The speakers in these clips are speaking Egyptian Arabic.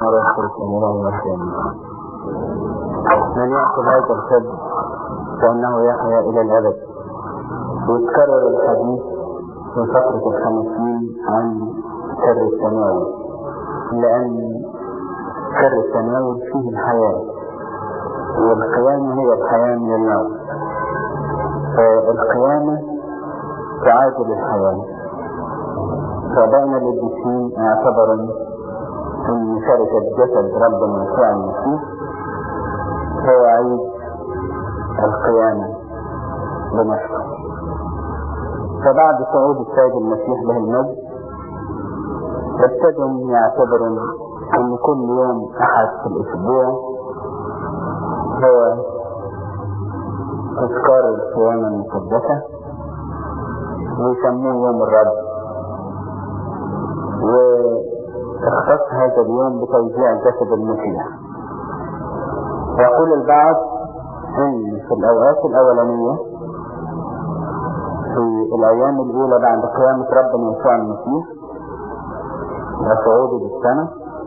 ويذكر اسم الله وحده من يأخذ هذا الخبز فإنه يحيا إلى الأبد ويتكرر الحديث في فترة الخمسين عن سر التناول لأن سر التناول فيه الحياة والقيامة هي الحياة من الموت فالقيامة تعادل الحياة فبين القديسين اعتبر ان شركة جسد ربنا يسوع المسيح هو عيد القيامة بنفسه فبعد صعود السيد المسيح له المجد ابتدوا يعتبروا ان كل يوم احد في الاسبوع هو تذكار القيامة المقدسة ويسموه يوم الرب واختص هذا اليوم بتوزيع جسد المسيح يقول البعض ان في الاوقات الاولانية في الايام الاولى بعد قيامة ربنا يسوع المسيح وصعوده بالسنة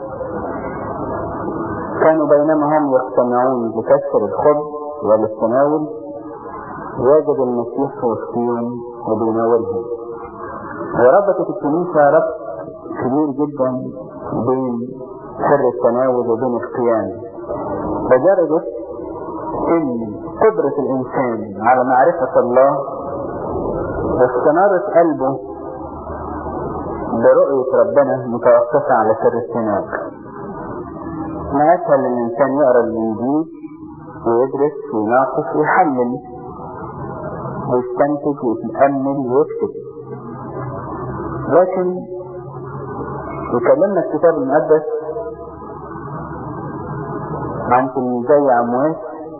كانوا بينما هم يجتمعون بكسر الخبز والتناول يجد المسيح في وسطهم وبيناولهم وربطت الكنيسة ربط كبير جدا بين سر التناول وبين القيام لدرجة ان قدرة الانسان على معرفة الله واستنارة قلبه برؤية ربنا متوقفة على سر التناول ما اسهل ان الانسان يقرا الانجيل ويدرس ويناقش ويحلل ويستنتج ويتأمل ويكتب لكن يكلمنا الكتاب المقدس عن تلميذي أمواس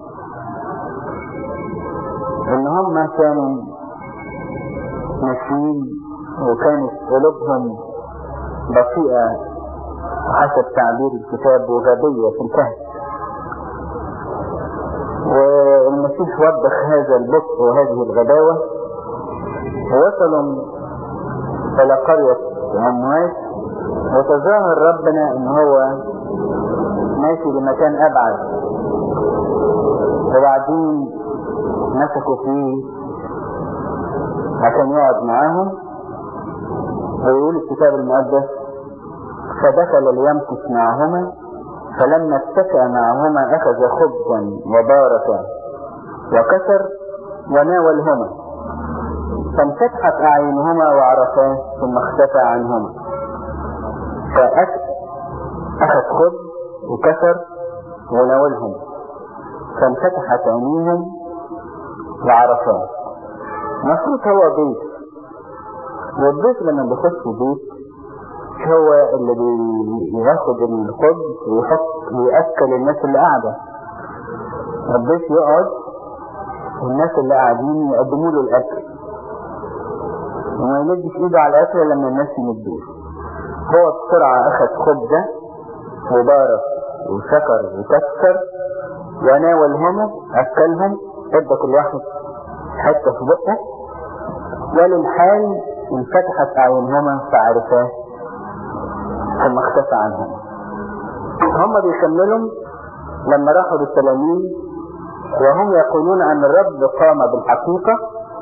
إن هم كانوا ماشيين وكانت قلوبهم بطيئة حسب تعبير الكتاب وغبية في الكهف والمسيح وضح هذا البطء وهذه الغباوة ووصلوا إلى قرية أمواس وتظاهر ربنا ان هو ماشي لمكان ابعد وبعدين مسكوا فيه عشان يقعد معاهم ويقول الكتاب المقدس فدخل ليمكث معهما فلما اتكأ معهما اخذ خبزا وبارك وكسر وناولهما فانفتحت اعينهما وعرفاه ثم اختفى عنهما فأخذ خبز وكسر وناولهم فانفتحت عينيهم وعرفاه المفروض هو بيت والضيف لما بيخش بيت هو اللي بياخد الخبز ويحط ويأكل الناس اللي قاعدة الضيف يقعد والناس اللي قاعدين يقدموا له الأكل وما يمدش ايده على الأكل لما الناس يمدوه هو بسرعة أخذ خبزة وبارك وشكر وكسر وناولهم أكلهم ادى كل واحد حتة في بقه وللحال انفتحت أعينهما فعرفاه ثم اختفى عنهم هم بيكملوا لما راحوا للتلاميذ وهم يقولون أن الرب قام بالحقيقة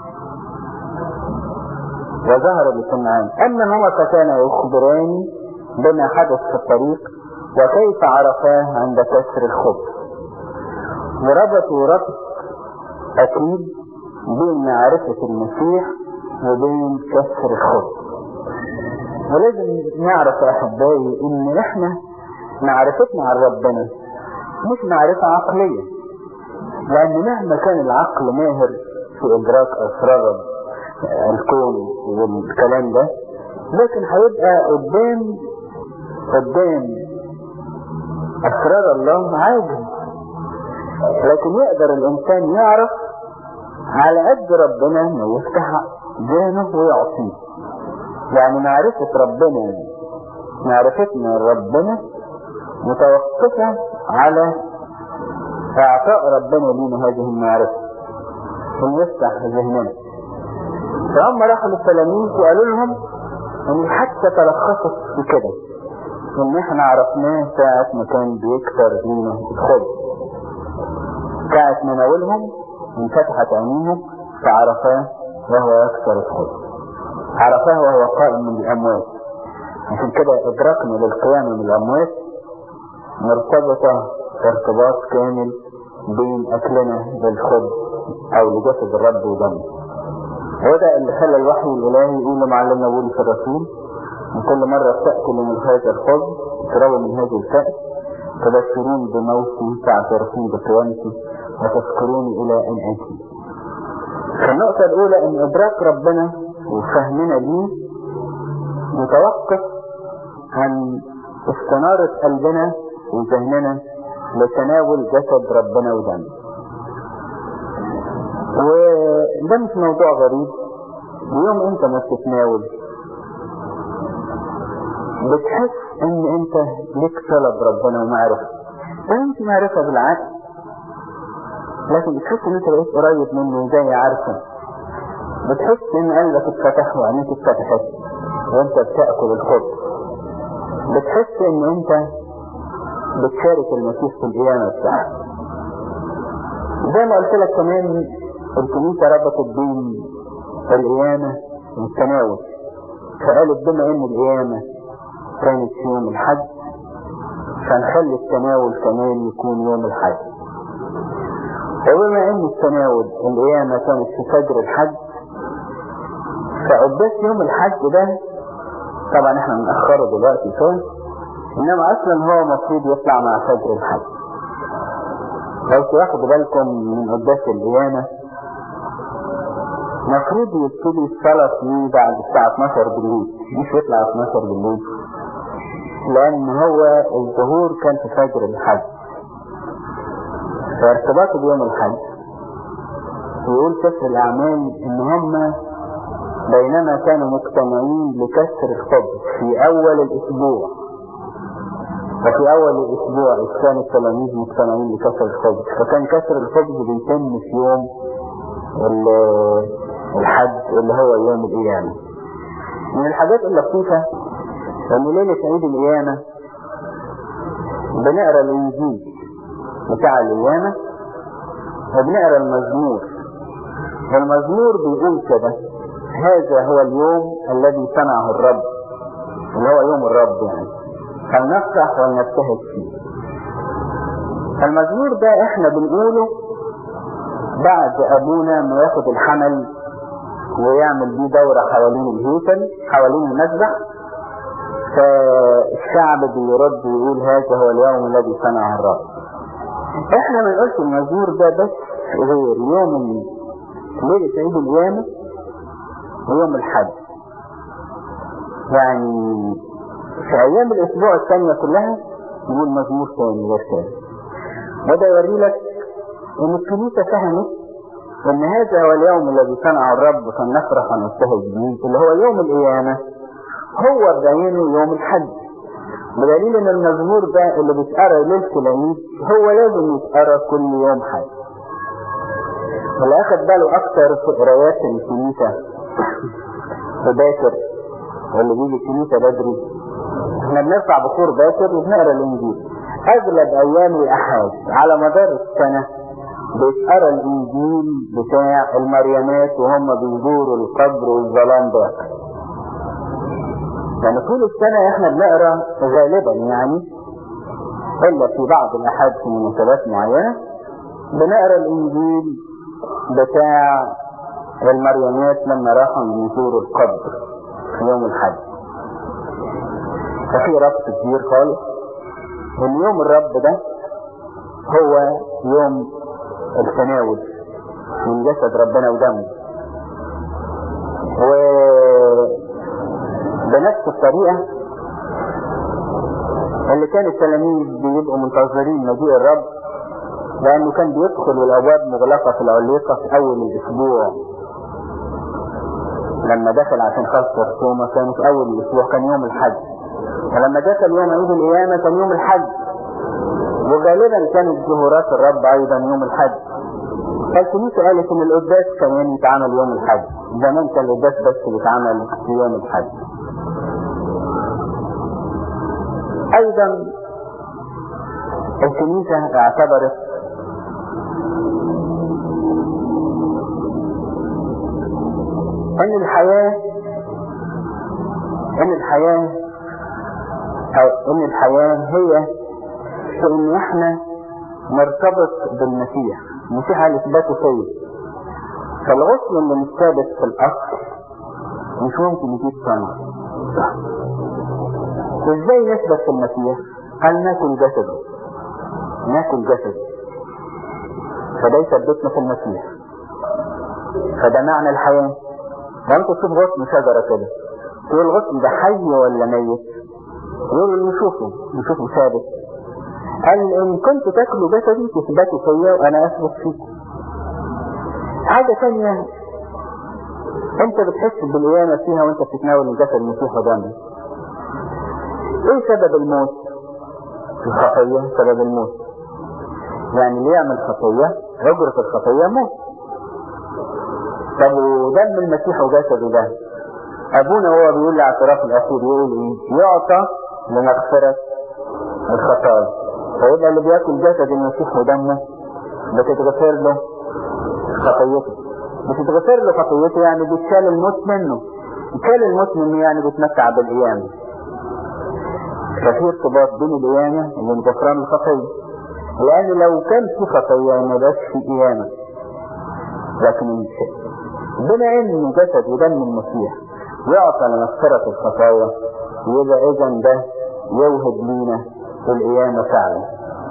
وظهر لسمعان أما هما فكان يخبران بما حدث في الطريق وكيف عرفاه عند كسر الخبز وربطوا ربط أكيد بين معرفة المسيح وبين كسر الخبز ولازم نعرف يا أحبائي إن إحنا معرفتنا عن ربنا مش معرفة عقلية لأن مهما كان العقل ماهر في إدراك أسرار الكون والكلام ده لكن هيبقى قدام قدام أسرار الله عاجز لكن يقدر الإنسان يعرف على قد ربنا ما يفتح ذهنه ويعطيه يعني معرفة ربنا معرفتنا ربنا متوقفة على اعطاء ربنا لنا هذه المعرفة ان يفتح ذهننا فهم راحوا للتلاميذ وقالوا لهم ان حتى تلخصت في كده ان احنا عرفناه ساعة ما كان بيكسر لينا الخبز ساعة ما ناولهم انفتحت عينيهم فعرفاه وهو يكسر الخبز عرفاه وهو قائم من الاموات عشان كده ادراكنا للقيامة من الاموات مرتبطة ارتباط كامل بين اكلنا للخبز او لجسد الرب ودمه وده اللي خلى الوحي الالهي يقول لمعلمنا بولس الرسول وكل مرة تأكل من هذا الخبز تشربوا من هذه الكأس تبشرون بموتي تعترفون بقيامتي وتذكروني إلى أن أتي فالنقطة الأولى أن إدراك ربنا وفهمنا ليه متوقف عن استنارة قلبنا وذهننا لتناول جسد ربنا ودمه وده مش موضوع غريب ويوم انت ما بتتناول بتحس ان انت لك صلة بربنا ومعرفة ده مش معرفة بالعقل لكن بتحس ان انت بقيت قريب منه وجاي عارفه بتحس ان قلبك اتفتح وعينيك اتفتحت وانت بتاكل الخبز بتحس ان انت بتشارك المسيح في القيامة بتاعته زي ما قلت لك كمان الكنيسة ربطت بين القيامة والتناول فقالت بما ان القيامة كانت في يوم الحج فنخلي التناول كمان يكون يوم الحج وبما ان التناول القيامة كانت في فجر الحج فقداس يوم الحج ده طبعا احنا بنأخره دلوقتي شوية انما اصلا هو المفروض يطلع مع فجر الحج لو تاخدوا بالكم من قداس القيامة المفروض يبتدي الصلاة فيه بعد الساعة 12 بالليل مش يطلع 12 بالليل لان هو الظهور كان في فجر الحج فارتباطه بيوم الحج يقول سفر الاعمال ان هم بينما كانوا مجتمعين لكسر الخبز في اول الاسبوع وفي اول الاسبوع اذ كان التلاميذ مجتمعين لكسر الخبز فكان كسر الخبز بيتم في يوم الحج اللي هو يوم القيامة من الحاجات اللطيفة ان ليلة عيد القيامة بنقرا الانجيل بتاع القيامة وبنقرا المزمور والمزمور بيقول كده هذا هو اليوم الذي صنعه الرب اللي هو يوم الرب يعني فلنفرح ولنبتهج فيه المزمور ده احنا بنقوله بعد ابونا ما ياخد الحمل ويعمل بيه دورة حوالين الهيكل حوالين المذبح فالشعب بيرد ويقول هذا هو اليوم الذي صنعه الرب احنا ما نقولش المزمور ده بس غير يوم ليلة عيد القيامة ويوم الحج يعني في ايام الاسبوع الثانية كلها يقول مزمور ثاني غير ثاني وده يوري لك ان الكنيسة فهمت ان هذا هو اليوم الذي صنعه الرب فلنفرح ونبتهج به اللي هو يوم القيامة هو بعينه يوم الحج بدليل ان المزمور ده اللي بيتقرا ليلة العيد هو لازم يتقرا كل يوم حج اللي اخد باله اكتر في قرايات الكنيسة في باكر واللي بيجي الكنيسة بدري احنا بنرفع بخور باكر وبنقرا الانجيل اغلب ايام الاحاد على مدار السنة بيتقرا الانجيل بتاع المريمات وهم بيزوروا القبر والظلام باكر يعني طول السنة احنا بنقرا غالبا يعني الا في بعض الاحاد في مناسبات معينة بنقرا الانجيل بتاع المريمات لما راحوا يزوروا القبر في يوم الحج ففي ربط كبير خالص اليوم الرب ده هو يوم التناول من جسد ربنا ودمه و بنفس الطريقة اللي كان التلاميذ بيبقوا منتظرين مجيء الرب لأنه كان بيدخل والأبواب مغلقة في العليقة في أول الأسبوع لما دخل عشان خلص الصومة كانوا في أول الأسبوع كان يوم الحج ولما دخل يوم عيد القيامة كان يوم الحج وغالبا كانت ظهورات الرب أيضا يوم الحج فالكنيسة قالت إن القداس كمان يتعمل يوم الحج زمان كان القداس بس بيتعمل في يوم الحج ايضا الكنيسة اعتبرت ان الحياة ان الحياة او ان الحياة هي في ان احنا نرتبط بالمسيح المسيح على اثباته فيا فالغسل اللي مش ثابت في الاصل مش ممكن يجيب ثمر ازاي نثبت في المسيح قال ناكل جسده ناكل جسده فده يثبتنا في المسيح فده معنى الحياة لو انت تشوف غصن شجرة كده تقول الغصن ده حي ولا ميت يقول نشوفه نشوفه ثابت قال ان كنت تاكلوا جسدي تثبتوا فيا وانا اثبت فيكم حاجة ثانية انت بتحس بالقيامة فيها وانت بتتناول من جسد المسيح ودمه ايه سبب الموت الخطية سبب الموت يعني اللي يعمل خطية اجرة الخطية موت طب ودم المسيح وجسده ده ابونا هو بيقول لي اعتراف الاخير يقول ايه يعطى لمغفرة الخطايا فيبقى اللي بياكل جسد المسيح ودمه بتتغفر له خطيته بتتغفر له خطيته يعني بيتشال الموت منه يتشال الموت منه يعني بيتمتع بالقيامة ففي ارتباط بين القيامة وبين غفران الخطية لأن لو كان في خطية ما يبقاش في قيامة لكن بما ان جسد ودم المسيح يعطى لمغفرة الخطايا يبقى اذا ده يوهب لينا القيامة فعلا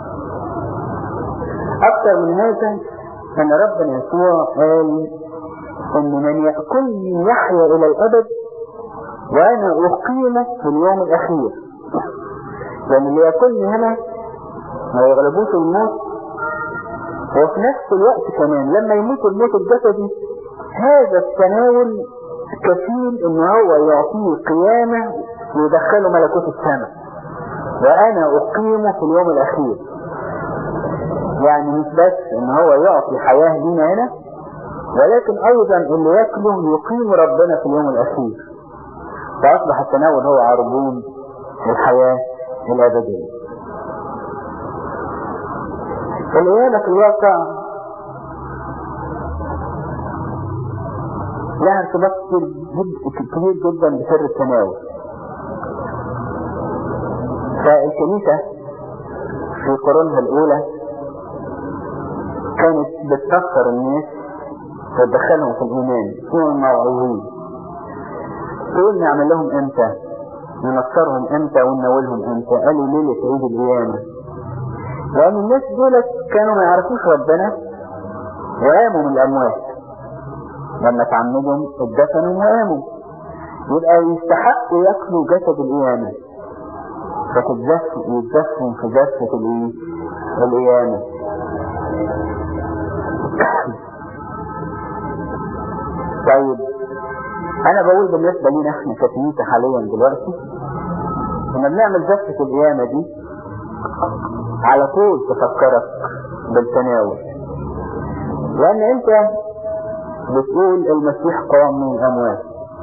اكثر من هذا ان ربنا يسوع قال ان من يأكلني يحيا الى الابد وانا اقيمه في اليوم الاخير يعني اللي يأكلني هنا ما يغلبوش الموت وفي نفس الوقت كمان لما يموت الموت الجسدي هذا التناول كفيل ان هو يعطيه قيامة ويدخله ملكوت السماء وانا اقيمه في اليوم الاخير يعني مش بس ان هو يعطي حياة لينا هنا ولكن ايضا اللي ياكله يقيم ربنا في اليوم الاخير فاصبح التناول هو عربون الحياة الابدية القيامة في الواقع لها ارتباط كبير جدا كبير جدا بسر التناول فالكنيسة في قرونها الأولى كانت بتفكر الناس وتدخلهم في الإيمان يكونوا موعظين تقول نعمل لهم امتى ننصرهم امتى ونناولهم امتى قالوا ليلة عيد القيامة لأن الناس دولت كانوا ما يعرفوش ربنا وقاموا من الأموات لما تعمدهم اتدفنوا وقاموا يبقى يستحقوا ياكلوا جسد القيامة فتتزفوا يتزفوا في زفة الايه القيامة طيب انا بقول بالنسبة لينا احنا ككنيسة حاليا دلوقتي احنا بنعمل زفة القيامة دي على طول تفكرك بالتناول لان انت بتقول المسيح قام من الاموات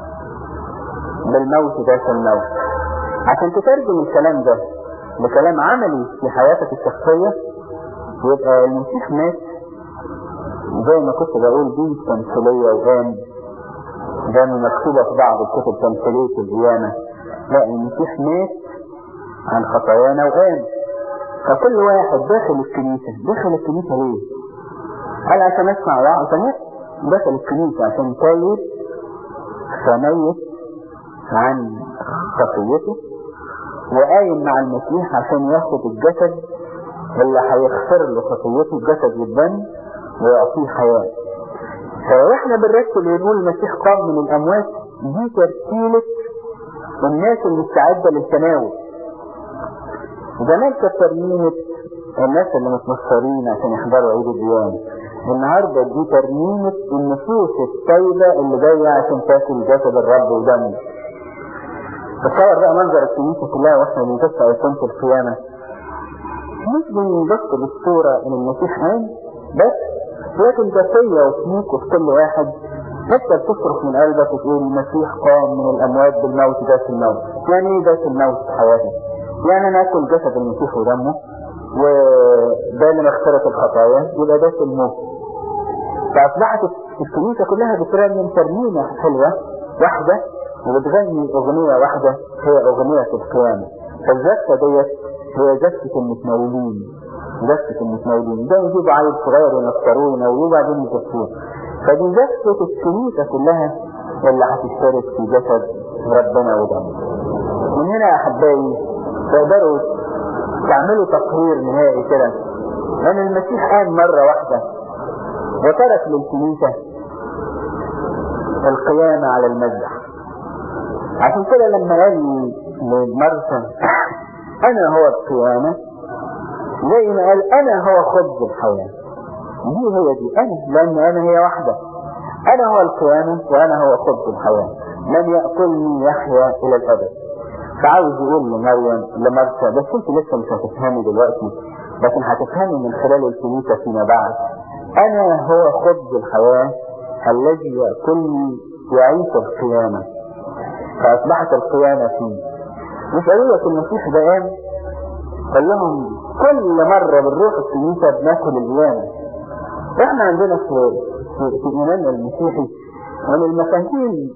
بالموت ذات الموت عشان تترجم الكلام ده بكلام عملي في حياتك الشخصية يبقى المسيح مات زي ما كنت بقول دي تمثيلية وقام زي ما مكتوبة في بعض الكتب تمثيلية القيامة لا المسيح مات عن خطايانا وقام فكل واحد داخل الكنيسة داخل الكنيسة ليه؟ قال عشان اسمع وعظ دخل الكنيسة عشان تايب فميت عن خطيته وقايم مع المسيح عشان ياخد الجسد اللي هيغفر له خطيته الجسد والدم ويعطيه حياة فاحنا بنرتب ونقول المسيح قام من الاموات دي ترتيلة الناس المستعدة للتناول زمان كانت ترميمة الناس اللي متنصرين عشان يحضروا عيد الديانة النهاردة دي ترميمة النفوس الطيبة اللي جاية عشان تاكل جسد الرب ودمه تصور بقى منظر الكنيسة كلها واحنا بنكسر ايقونة القيامة مش بنبص بالصورة ان المسيح قام بس لكن ده فيا وفيك وفي كل واحد انت بتصرخ من قلبك وتقول المسيح قام من الاموات بالموت ذات الموت يعني ايه ذات الموت في حياتك يعني ناكل جسد المسيح ودمه وده اللي مغفرة الخطايا يبقى ده الموت فأصبحت الكنيسة كلها بترنم ترنيمة حلوة واحدة وبتغني أغنية واحدة هي أغنية القيامة فالزفة ديت هي زفة المتناولين زفة المتناولين ده يجيبوا عيل صغير ينصروه يناولوه وبعدين يزفوه فدي زفة الكنيسة كلها اللي هتشترك في جسد ربنا ودمه من هنا يا أحبائي تقدروا تعملوا تقرير نهائي كده أن المسيح قام مرة واحدة وترك للكنيسة القيامة على المذبح عشان كده لما قال لمرسى أنا هو القيامة زي ما قال أنا هو خبز الحياة دي هي دي أنا لأن أنا هي واحدة أنا هو القيامة وأنا هو خبز الحياة من يأكلني يحيا إلى الأبد فعاوز يقول لمريم لمرسى بس انت لسه مش هتفهمي دلوقتي لكن هتفهمي من خلال الكنيسة فيما بعد أنا هو خبز الحياة الذي يأكلني يعيش القيامة فأصبحت القيامة فيه مش قالوا لك المسيح ده قام قال لهم كل مرة بنروح الكنيسة بناكل القيامة احنا عندنا في في, في إيماننا المسيحي من المفاهيم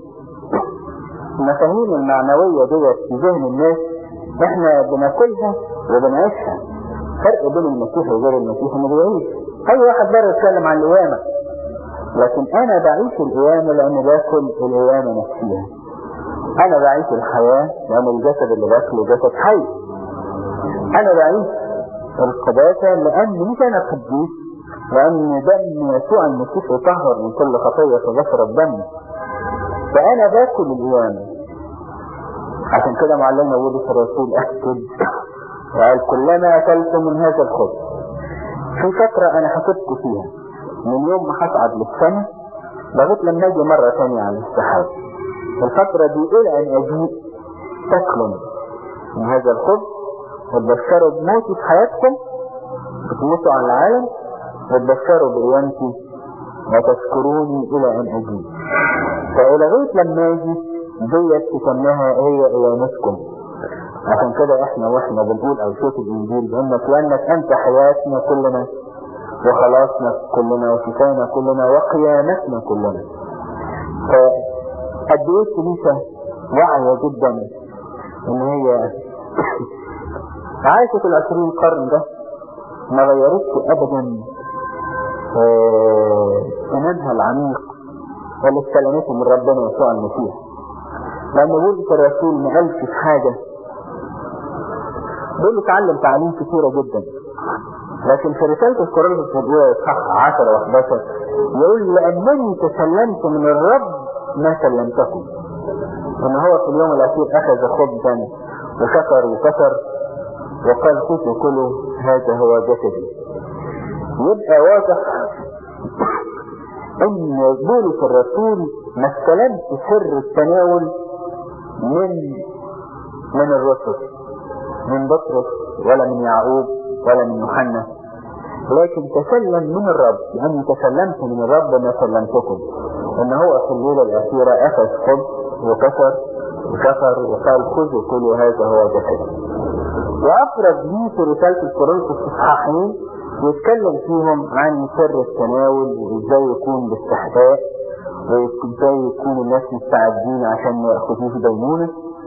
المفاهيم المعنوية ديت في ذهن الناس احنا بناكلها وبنعيشها فرق بين المسيح وغير المسيح انه بيعيش اي واحد بره يتكلم عن القيامة لكن انا بعيش القيامة لان باكل القيامة نفسها انا بعيش الحياة لان الجسد اللي باكله جسد حي انا بعيش القداسة لان مش انا قديس لان دم يسوع المسيح يطهر من كل خطية فغفر الدم فانا باكل القيامة عشان كده معلمنا بولس الرسول اكد وقال كلما اكلت من هذا الخبز في فترة انا حكيت فيها من يوم ما هصعد للسنة لغاية لما اجي مرة ثانية على السحاب الفترة دي الى ان اجيء تاكلوا من هذا الخبز وتبشروا بموتي في حياتكم بتموتوا عن العالم وتبشروا بقيامتي وتذكروني الى ان اجيء فلغاية لما اجي ديت تسميها هي قيامتكم عشان كده احنا واحنا بنقول او شوف الانجيل بانك لانك انت حياتنا كلنا وخلاصنا كلنا وشفانا كلنا وقيامتنا كلنا فقد ايه الكنيسة واعية جدا ان هي عاشت العشرين قرن ده ما غيرتش ابدا ايمانها العميق ولا استلمته من ربنا يسوع المسيح لأن بولس الرسول ما قالش في حاجة بيقول اتعلم تعليم كثيرة جدا لكن في رسالة الكورنثوس الأولى إصحاح 10 و11 يقول لأنني تسلمت من الرب ما سلمتكم إن هو في اليوم الأخير أخذ خبزا وشكر وكسر وقال خذوا كلوا هذا هو جسدي يبقى واضح ان بولس الرسول ما استلمش سر التناول من من الرسل من بطرس ولا من يعقوب ولا من يوحنا لكن تسلم من الرب لاني تسلمت من الرب ما سلمتكم ان هو في الليلة الاخيرة اخذ خبز وكسر وشكر وقال خذوا كلوا هذا هو جسدي وافرد لي في رسالة الكورنثوس اصحاحين ويتكلم فيهم عن سر التناول وازاي يكون باستحقاق وازاي يكون الناس مستعدين عشان ما ياخذوش دينونة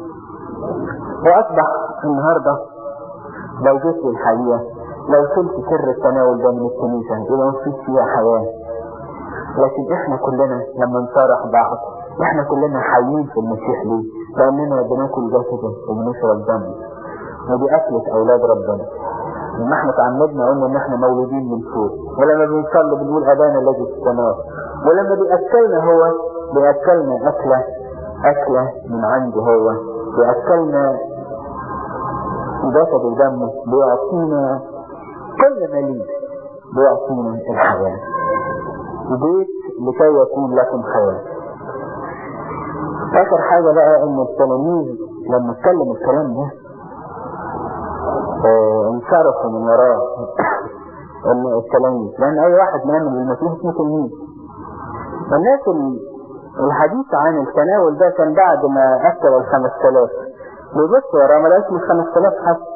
واصبح النهاردة لو جيت للحقيقة لو شلت سر التناول ده من الكنيسة يبقى مفيش فيها حياة لكن احنا كلنا لما نصارح بعض احنا كلنا حيين في المسيح ليه لاننا بناكل جسده وبنشرب دمه ودي اكلة اولاد ربنا لما احنا تعمدنا قلنا ان احنا مولودين من فوق ولما بنصلي بنقول ابانا الذي في السماء ولما بيأكلنا هو بيأكلنا اكلة اكلة من عنده هو بيأكلنا جسد ودمه بيعطينا كل ما ليه بيعطينا الحياة بيت لكي يكون لكم حياة اخر حاجة بقى ان التلاميذ لما اتكلم الكلام ده اه انصرفوا من وراه ان التلاميذ لان اي واحد نعمل المسيح اسمه تلميذ الناس الحديث عن التناول ده كان بعد ما اكل الخمس تلاف بيبص وراه ما لقاش من خمس تلاف حتى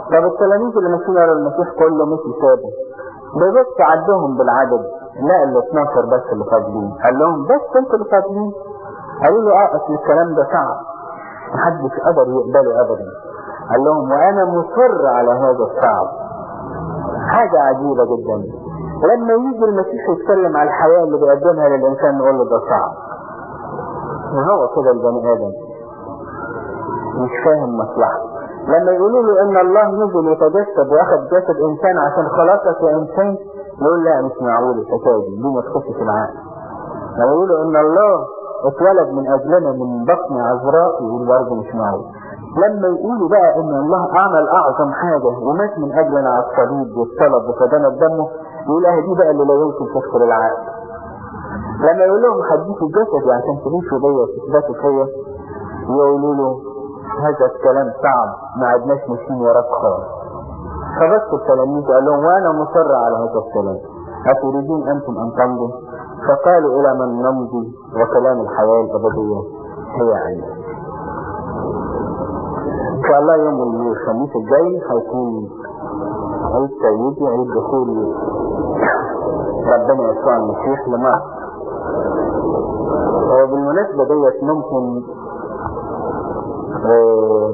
طب التلاميذ اللي ماشيين ورا المسيح كله مشي سابه بيبص عدهم بالعدد لا ال 12 بس اللي فاضلين قال لهم بس انتوا اللي فاضلين قالوا له اه اصل الكلام ده صعب محدش قدر يقبله ابدا قال لهم وانا مصر على هذا الصعب حاجة عجيبة جدا لما يجي المسيح يتكلم على الحياة اللي بيقدمها للإنسان نقول له ده صعب وهو كده البني آدم مش فاهم مصلحته لما يقولوا له ان الله نزل يتجسد واخد جسد انسان عشان خلاصك يا انسان يقول لا مش معقول الحكايه دي دي ما تخشش العقل لما يقولوا ان الله اتولد من اجلنا من بطن عذراء يقول برضه مش معقول لما يقولوا بقى ان الله عمل اعظم حاجة ومات من اجلنا على الصليب والطلب وفدانا بدمه يقول اه دي بقى اللي لا يمكن تدخل العقل لما يقول لهم هديكوا جسدي عشان تعيشوا بيا وتثبتوا فيا يقولوا له هذا الكلام صعب ما عدناش ماشيين وراك خالص فبس التلاميذ قال لهم وانا مصر على هذا الكلام اتريدون انتم ان تمضوا فقالوا الى من نمضي وكلام الحياة الابدية هي عندنا ان شاء الله يوم الخميس الجاي هيكون عيد سيدي عيد دخول ربنا يسوع المسيح لمصر وبالمناسبة ديت ممكن آه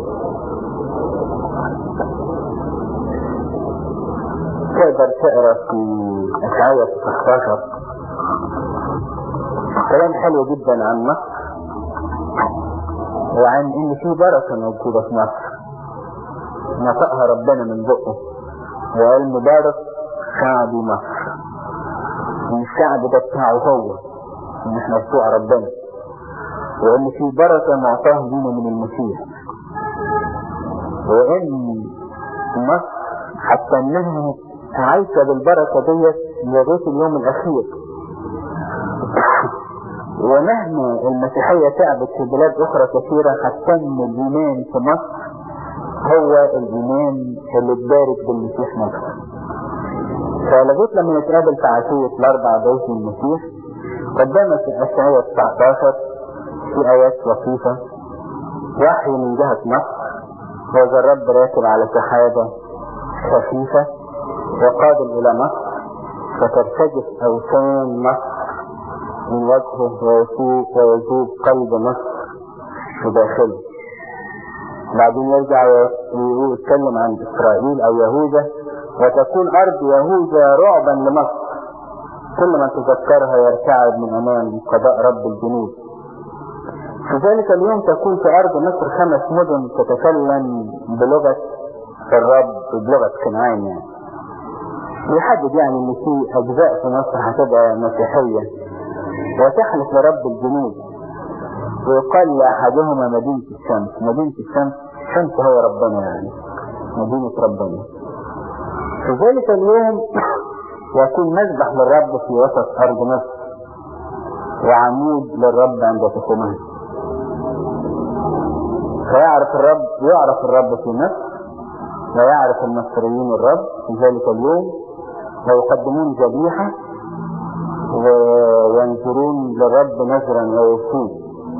تقدر تقرا في اشعياء 19 كلام حلو جدا عن مصر وعن ان في بركة موجودة في مصر نطقها ربنا من بقه وقال مبارك شعبي مصر ان الشعب ده بتاعه هو ان احنا بتوع ربنا وان في بركة معطاه لينا من المسيح وان مصر حتى انها عايشة بالبركة ديت لغاية اليوم الاخير ومهما المسيحية تعبت في بلاد اخرى كثيرة حتى ان الايمان في مصر هو الايمان اللي اتبارك بالمسيح نفسه فلغاية لما نتقابل في عشية الاربع بيت المسيح قدامك اشعياء 19 في ايات لطيفة وحي من جهة مصر وذا الرب راكب على سحابة خفيفة وقادم الى مصر فترتجف اوثان مصر من وجهه ويسوق ويذوب قلب مصر وداخله بعدين يرجع ويقول يتكلم عن اسرائيل او يهوذا وتكون ارض يهوذا رعبا لمصر كل من تذكرها يرتعد من امام قضاء رب الجنود في ذلك اليوم تكون في ارض مصر خمس مدن تتكلم بلغة الرب بلغة كنعان يعني بيحدد يعني ان في اجزاء في مصر هتبقى مسيحية وتحلف لرب الجنود ويقال لأحدهما مدينة الشمس مدينة الشمس الشمس هو ربنا يعني مدينة ربنا في ذلك اليوم يكون مذبح للرب في وسط أرض مصر وعمود للرب عند تقومها فيعرف الرب يعرف الرب في مصر ويعرف المصريين الرب في ذلك اليوم ويقدمون ذبيحة وينظرون للرب نظرا ويسوع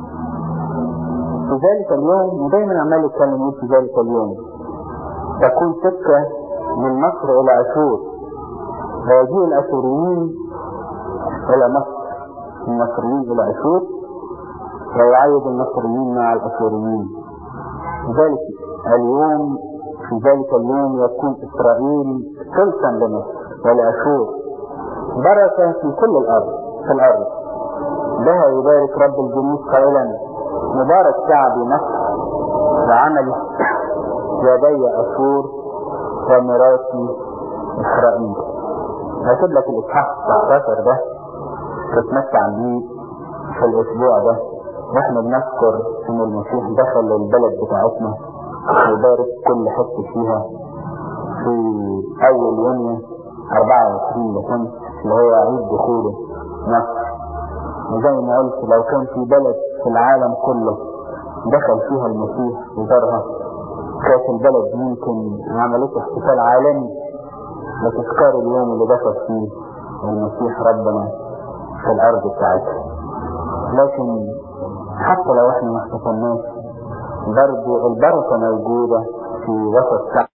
في ذلك اليوم ودايما عمال يتكلم يقول في ذلك اليوم تكون سكة من مصر إلى أشور ويجيء الأشوريين إلى مصر المصريين إلى أشور ويعيد المصريين مع الأشوريين ذلك اليوم في ذلك اليوم يكون إسرائيل ثلثا لمصر ولأشور بركة في كل الأرض في الأرض بها يبارك رب الجنود قائلا مبارك شعبي مصر وعمل يدي أشور وميراثي إسرائيل هكتب لك الإصحاح 19 ده تتمتع بيه في الأسبوع ده واحنا بنذكر إن المسيح دخل البلد بتاعتنا ويبارك كل حتة فيها في أول يوم 24 ديسمبر اللي هو عيد دخوله مصر وزي ما قلت لو كان في بلد في العالم كله دخل فيها المسيح وزارها كانت البلد ممكن عملت احتفال عالمي لتذكار اليوم اللي دخل فيه المسيح ربنا في الارض بتاعتها لكن حتى لو احنا ما احتفلناش برضو البركة موجودة في وسط